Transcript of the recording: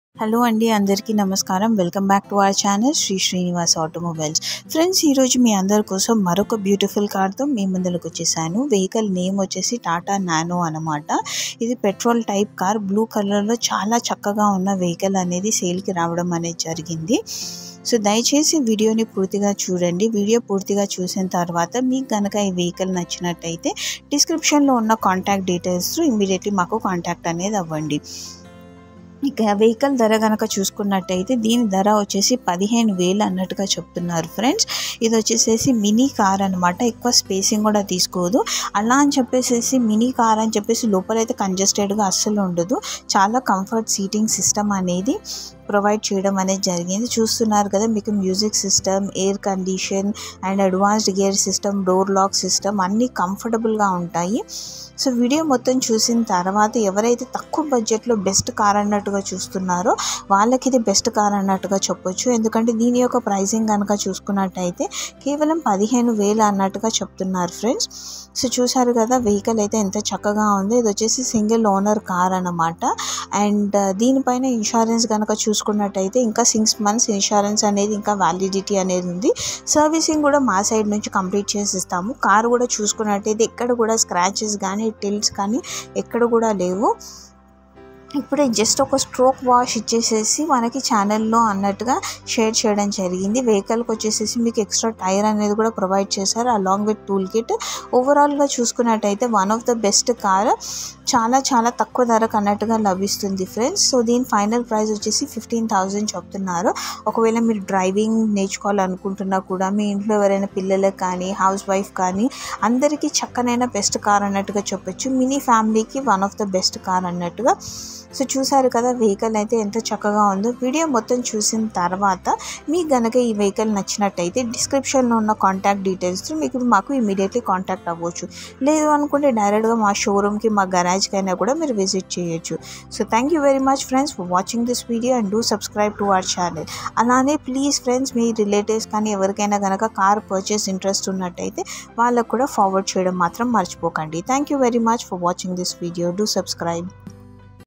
hello అండి అందరికీ నమస్కారం welcome back to our channel Shri Srinivas automobiles friends ఈరోజు మీ అందరి కోసం మరొక బ్యూటిఫుల్ కార్తో మీ ముందులకు వచ్చేసాను వెహికల్ నేమ్ వచ్చేసి టాటా నానో అనమాట ఇది పెట్రోల్ టైప్ కార్ బ్లూ కలర్లో చాలా చక్కగా ఉన్న వెహికల్ అనేది సేల్కి రావడం అనేది జరిగింది సో దయచేసి వీడియోని పూర్తిగా చూడండి వీడియో పూర్తిగా చూసిన తర్వాత మీకు కనుక ఈ వెహికల్ నచ్చినట్టయితే డిస్క్రిప్షన్లో ఉన్న కాంటాక్ట్ డీటెయిల్స్ ఇమీడియట్లీ మాకు కాంటాక్ట్ అనేది అవ్వండి ఇక వెహికల్ ధర కనుక చూసుకున్నట్టయితే దీని ధర వచ్చేసి పదిహేను వేలు అన్నట్టుగా చెప్తున్నారు ఫ్రెండ్స్ ఇది వచ్చేసేసి మినీ కార్ అనమాట ఎక్కువ స్పేసింగ్ కూడా తీసుకోదు అలా అని చెప్పేసి మినీ కార్ అని చెప్పేసి లోపలైతే కంజెస్టెడ్గా అస్సలు ఉండదు చాలా కంఫర్ట్ సీటింగ్ సిస్టమ్ అనేది ప్రొవైడ్ చేయడం అనేది జరిగింది చూస్తున్నారు కదా మీకు music system air condition and advanced gear system door lock system అన్నీ కంఫర్టబుల్గా ఉంటాయి సో వీడియో మొత్తం చూసిన తర్వాత ఎవరైతే తక్కువ బడ్జెట్లో బెస్ట్ కార్ అన్నట్టుగా చూస్తున్నారో వాళ్ళకి ఇది బెస్ట్ కార్ అన్నట్టుగా చెప్పొచ్చు ఎందుకంటే దీని యొక్క ప్రైసింగ్ కనుక చూసుకున్నట్టయితే కేవలం పదిహేను వేలు అన్నట్టుగా చెప్తున్నారు ఫ్రెండ్స్ సో చూసారు కదా వెహికల్ అయితే ఎంత చక్కగా ఉంది ఇది వచ్చేసి సింగిల్ ఓనర్ కార్ అనమాట అండ్ దీనిపైన ఇన్సూరెన్స్ కనుక చూసుకున్నట్టయితే ఇంకా సిక్స్ మంత్స్ ఇన్సూరెన్స్ అనేది ఇంకా వ్యాలిడిటీ అనేది ఉంది సర్వీసింగ్ కూడా మా సైడ్ నుంచి కంప్లీట్ చేసి ఇస్తాము కార్ కూడా చూసుకున్నట్టయితే ఎక్కడ కూడా స్క్రాచెస్ కానీ టిల్స్ కానీ ఎక్కడ కూడా లేవు ఇప్పుడే జస్ట్ ఒక స్ట్రోక్ వాష్ ఇచ్చేసేసి మనకి ఛానల్లో అన్నట్టుగా షేర్ చేయడం జరిగింది వెహికల్కి వచ్చేసేసి మీకు ఎక్స్ట్రా టైర్ అనేది కూడా ప్రొవైడ్ చేశారు అలాంగ్ విత్ టూల్ కిట్ ఓవరాల్గా చూసుకున్నట్టయితే one of the best car చాలా చాలా తక్కువ ధరకు అన్నట్టుగా లభిస్తుంది ఫ్రెండ్స్ సో దీని ఫైనల్ ప్రైస్ వచ్చేసి ఫిఫ్టీన్ థౌజండ్ చెప్తున్నారు ఒకవేళ మీరు డ్రైవింగ్ నేర్చుకోవాలనుకుంటున్నా కూడా మీ ఇంట్లో ఎవరైనా పిల్లలకు కానీ హౌస్ వైఫ్ కానీ అందరికీ చక్కనైన బెస్ట్ కార్ అన్నట్టుగా చెప్పొచ్చు మినీ ఫ్యామిలీకి one of the best car అన్నట్టుగా సో చూసారు కదా వెహికల్ అయితే ఎంత చక్కగా ఉందో వీడియో మొత్తం చూసిన తర్వాత మీకు గనక ఈ వెహికల్ నచ్చినట్టయితే డిస్క్రిప్షన్లో ఉన్న కాంటాక్ట్ డీటెయిల్స్ మీకు మాకు ఇమీడియట్లీ కాంటాక్ట్ అవ్వచ్చు లేదు అనుకుంటే డైరెక్ట్గా మా షోరూమ్కి మా గరాజ్కి అయినా కూడా మీరు విజిట్ చేయొచ్చు so thank you very much friends for watching this video and do subscribe to our channel అలానే ప్లీజ్ ఫ్రెండ్స్ మీ రిలేటివ్స్ కానీ ఎవరికైనా కనుక కార్ పర్చేస్ ఇంట్రెస్ట్ ఉన్నట్టయితే వాళ్ళకు కూడా ఫార్వర్డ్ చేయడం మాత్రం మర్చిపోకండి thank you very much for watching this video do subscribe